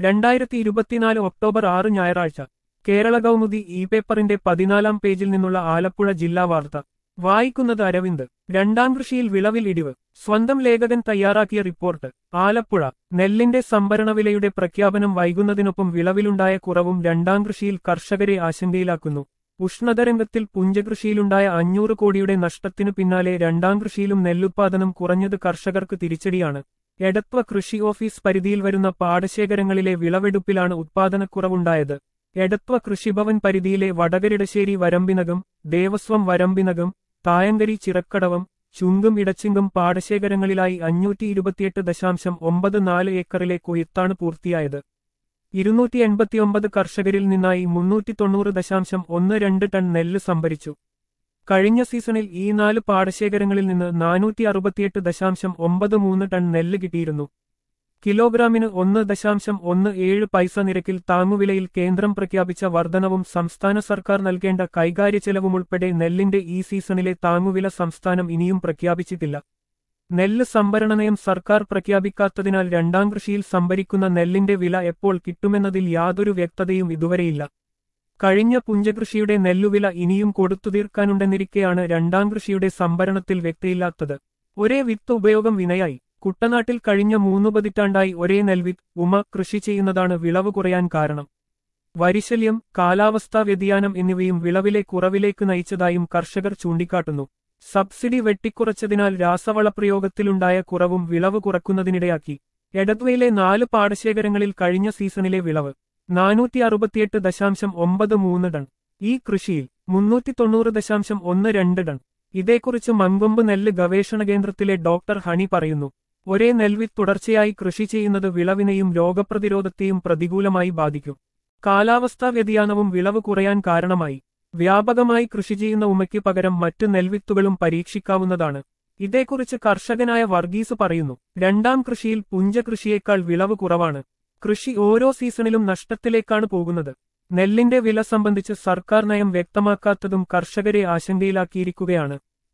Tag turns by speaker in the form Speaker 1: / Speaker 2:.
Speaker 1: രണ്ടായിരത്തി ഇരുപത്തിനാല് ഒക്ടോബർ ആറ് ഞായറാഴ്ച കേരള കൗമുദി ഇ പേപ്പറിന്റെ പതിനാലാം പേജിൽ നിന്നുള്ള ആലപ്പുഴ ജില്ലാ വാർത്ത വായിക്കുന്നത് അരവിന്ദ് രണ്ടാം കൃഷിയിൽ വിളവിൽ ഇടിവ് സ്വന്തം ലേഖകൻ തയ്യാറാക്കിയ റിപ്പോർട്ട് ആലപ്പുഴ നെല്ലിന്റെ സംഭരണ വിലയുടെ പ്രഖ്യാപനം വൈകുന്നതിനൊപ്പം വിളവിലുണ്ടായ കുറവും രണ്ടാം കൃഷിയിൽ കർഷകരെ ആശങ്കയിലാക്കുന്നു ഉഷ്ണതരംഗത്തിൽ പുഞ്ചകൃഷിയിലുണ്ടായ അഞ്ഞൂറ് കോടിയുടെ നഷ്ടത്തിനു പിന്നാലെ രണ്ടാം കൃഷിയിലും നെല്ലുത്പാദനം കുറഞ്ഞത് കർഷകർക്ക് തിരിച്ചടിയാണ് എടത്വ കൃഷി ഓഫീസ് പരിധിയിൽ വരുന്ന പാടശേഖരങ്ങളിലെ വിളവെടുപ്പിലാണ് ഉത്പാദനക്കുറവുണ്ടായത് എടത്വ കൃഷിഭവൻ പരിധിയിലെ വടകരിടശ്ശേരി വരമ്പിനകം ദേവസ്വം വരമ്പിനകം തായങ്കരി ചിറക്കടവം ചുങ്കും ഇടച്ചിങ്കും പാടശേഖരങ്ങളിലായി അഞ്ഞൂറ്റി ഇരുപത്തിയെട്ട് ദശാംശം ഒമ്പത് നാല് ഏക്കറിലെ കൊയ്ത്താണ് പൂർത്തിയായത് ഇരുന്നൂറ്റി എൺപത്തിയൊമ്പത് കർഷകരിൽ നിന്നായി മുന്നൂറ്റി തൊണ്ണൂറ് ദശാംശം ഒന്ന് രണ്ട് ടൺ നെല്ല് സംഭരിച്ചു കഴിഞ്ഞ സീസണിൽ ഈ നാല് പാടശേഖരങ്ങളിൽ നിന്ന് നാനൂറ്റി അറുപത്തിയെട്ട് ദശാംശം ഒമ്പത് മൂന്ന് ടൺ നെല്ല് കിട്ടിയിരുന്നു കിലോഗ്രാമിന് ഒന്ന് ദശാംശം ഒന്ന് ഏഴ് പൈസ നിരക്കിൽ താങ്ങുവിലയിൽ കേന്ദ്രം പ്രഖ്യാപിച്ച വർധനവും സംസ്ഥാന സർക്കാർ നൽകേണ്ട കൈകാര്യ ചെലവുമുൾപ്പെടെ നെല്ലിന്റെ ഈ സീസണിലെ താങ്ങുവില സംസ്ഥാനം ഇനിയും പ്രഖ്യാപിച്ചിട്ടില്ല നെല്ല് സംഭരണ നയം സർക്കാർ പ്രഖ്യാപിക്കാത്തതിനാൽ രണ്ടാം കൃഷിയിൽ സംഭരിക്കുന്ന നെല്ലിന്റെ വില എപ്പോൾ കിട്ടുമെന്നതിൽ യാതൊരു വ്യക്തതയും ഇതുവരെയില്ല കഴിഞ്ഞ പുഞ്ചകൃഷിയുടെ നെല്ലുവില ഇനിയും കൊടുത്തുതീർക്കാനുണ്ടെന്നിരിക്കെയാണ് രണ്ടാം കൃഷിയുടെ സംഭരണത്തിൽ വ്യക്തയില്ലാത്തത് ഒരേ വിത്ത് ഉപയോഗം വിനയായി കുട്ടനാട്ടിൽ കഴിഞ്ഞ മൂന്നു പതിറ്റാണ്ടായി ഒരേ നെൽവിത്ത് ഉമ കൃഷി ചെയ്യുന്നതാണ് വിളവ് കുറയാൻ കാരണം വരിശല്യം കാലാവസ്ഥാ വ്യതിയാനം എന്നിവയും വിളവിലെ കുറവിലേക്ക് നയിച്ചതായും കർഷകർ ചൂണ്ടിക്കാട്ടുന്നു സബ്സിഡി വെട്ടിക്കുറച്ചതിനാൽ രാസവളപ്രയോഗത്തിലുണ്ടായ കുറവും വിളവ് കുറക്കുന്നതിനിടയാക്കി എടത്വയിലെ നാല് പാടശേഖരങ്ങളിൽ കഴിഞ്ഞ സീസണിലെ വിളവ് നാനൂറ്റി അറുപത്തിയെട്ട് ദശാംശം ഒമ്പത് മൂന്ന് ടൺ ഈ കൃഷിയിൽ മുന്നൂറ്റി തൊണ്ണൂറ് ദശാംശം ഒന്ന് രണ്ട് ടൺ ഇതേക്കുറിച്ച് മങ്കൊമ്പ് നെല്ല് ഗവേഷണ കേന്ദ്രത്തിലെ ഡോക്ടർ ഹണി പറയുന്നു ഒരേ നെൽവിത്ത് തുടർച്ചയായി കൃഷി ചെയ്യുന്നത് വിളവിനെയും രോഗപ്രതിരോധത്തെയും പ്രതികൂലമായി ബാധിക്കും കാലാവസ്ഥാ വ്യതിയാനവും വിളവ് കുറയാൻ കാരണമായി വ്യാപകമായി കൃഷി ചെയ്യുന്ന ഉമയ്ക്ക് പകരം മറ്റ് നെൽവിത്തുകളും പരീക്ഷിക്കാവുന്നതാണ് ഇതേക്കുറിച്ച് കർഷകനായ വർഗീസ് പറയുന്നു രണ്ടാം കൃഷിയിൽ പുഞ്ചകൃഷിയേക്കാൾ വിളവ് കുറവാണ് കൃഷി ഓരോ സീസണിലും നഷ്ടത്തിലേക്കാണ് പോകുന്നത് നെല്ലിന്റെ വില സംബന്ധിച്ച് സർക്കാർ നയം വ്യക്തമാക്കാത്തതും കർഷകരെ ആശങ്കയിലാക്കിയിരിക്കുകയാണ്